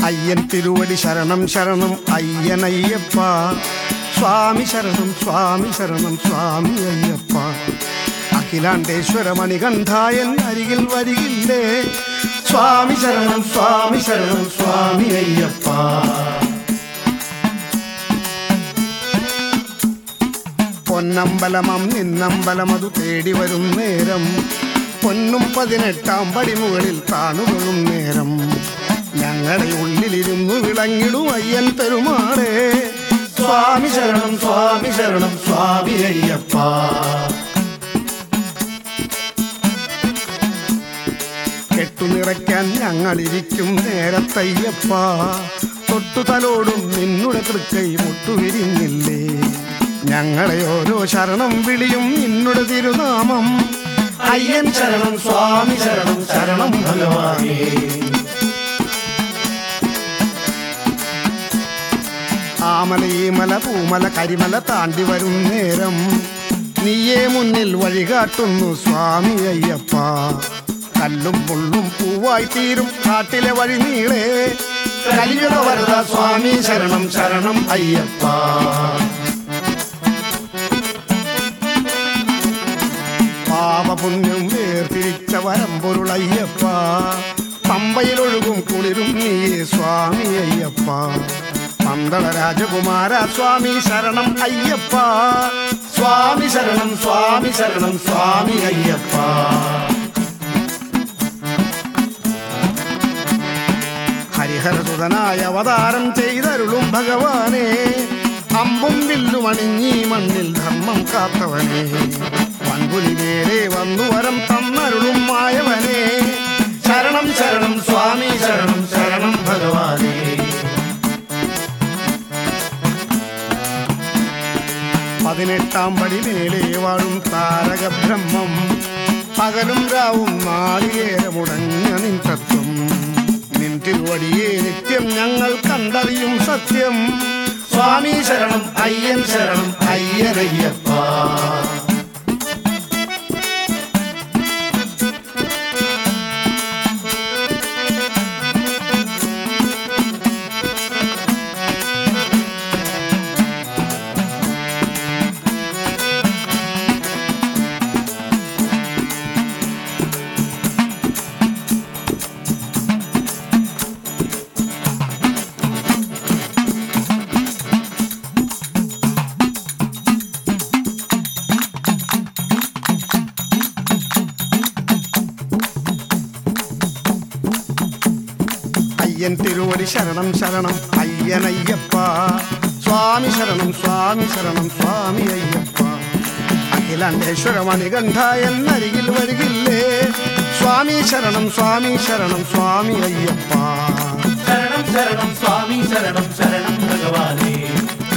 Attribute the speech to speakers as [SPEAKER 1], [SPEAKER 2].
[SPEAKER 1] അയ്യൻ തിരുവടി ശരണം ശരണം അയ്യനയ്യപ്പ സ്വാമി ശരണം സ്വാമി ശരണം സ്വാമി അയ്യപ്പ അഖിലാണ്ടേശ്വര മണികണ്ഠായൻ അരികിൽ വരികില്ലേ സ്വാമി ശരണം സ്വാമി ശരണം സ്വാമി അയ്യപ്പ പൊന്നമ്പലമം നിന്നമ്പലമതു തേടി വരും നേരം പൊന്നും പതിനെട്ടാം പടിമുകളിൽ താണുകൊള്ളും നേരം ഞങ്ങളുടെ ഉള്ളിലിരുന്നു വിളങ്ങിടും അയ്യൻ പെരുമാളെ സ്വാമി ശരണം സ്വാമി ശരണം സ്വാമി അയ്യപ്പ കെട്ടുനിറയ്ക്കാൻ ഞങ്ങളിരിക്കും നേരത്തയ്യപ്പ തൊട്ടു തലോടും നിന്നുടെ തൃക്കൈ മുട്ടുവിരിഞ്ഞില്ലേ ഞങ്ങളെ ഓരോ ശരണം വിളിയും നിന്നുടെ തിരുനാമം അയ്യൻ ശരണം സ്വാമി ശരണം ശരണം ഭഗവാനേ ആമല ഈമല പൂമല കരിമല താണ്ടി വരും നേരം നീയേ മുന്നിൽ വഴികാട്ടുന്നു സ്വാമി അയ്യപ്പ കല്ലും മുള്ളും പൂവായി തീരും കാട്ടിലെ വഴി നീളേ കലിയുഗ വരദ സ്വാമി ശരണം ശരണം അയ്യപ്പ പാപപുണ്യം വേർതിരിച്ച വരമ്പൊരുളയ്യപ്പ പമ്പയിലൊഴുകും കുളിരും നീയേ സ്വാമി അയ്യപ്പ പന്തള രാജകുമാര സ്വാമി ശരണം അയ്യപ്പ സ്വാമി ശരണം സ്വാമി ശരണം സ്വാമി അയ്യപ്പ ഹരിഹരസുതനായ അവതാരം ചെയ്തരുളും ഭഗവാനെ അമ്പും വില്ലും അണിഞ്ഞീ മണ്ണിൽ ധർമ്മം കാത്തവനെ വൻപുലി നേരെ വന്നു വരം തന്നരുളും മായവനെ ശരണം ശരണം സ്വാമി ശരണം ശരണം ഭഗവാനെ പതിനെട്ടാം പടി മേലെ വാഴും താരക ബ്രഹ്മം പകലും രാവും നാളികേരമുടഞ്ഞ നിൻ തത്വം നിൻ തിരുവടിയെ നിത്യം ഞങ്ങൾ കണ്ടറിയും സത്യം സ്വാമി ശരണം അയ്യൻ ശരണം അയ്യനയ്യപ്പ അയ്യൻ തിരുവടി ശരണം ശരണം അയ്യനയ്യപ്പ സ്വാമി ശരണം സ്വാമി ശരണം സ്വാമി അയ്യപ്പ അഖിലാണ്ടേശ്വര മണികണ്ഠ എന്നരികിൽ വരികില്ലേ സ്വാമി ശരണം സ്വാമി ശരണം സ്വാമി അയ്യപ്പ
[SPEAKER 2] ശരണം ശരണം സ്വാമി ശരണം ശരണം ഭഗവാനേ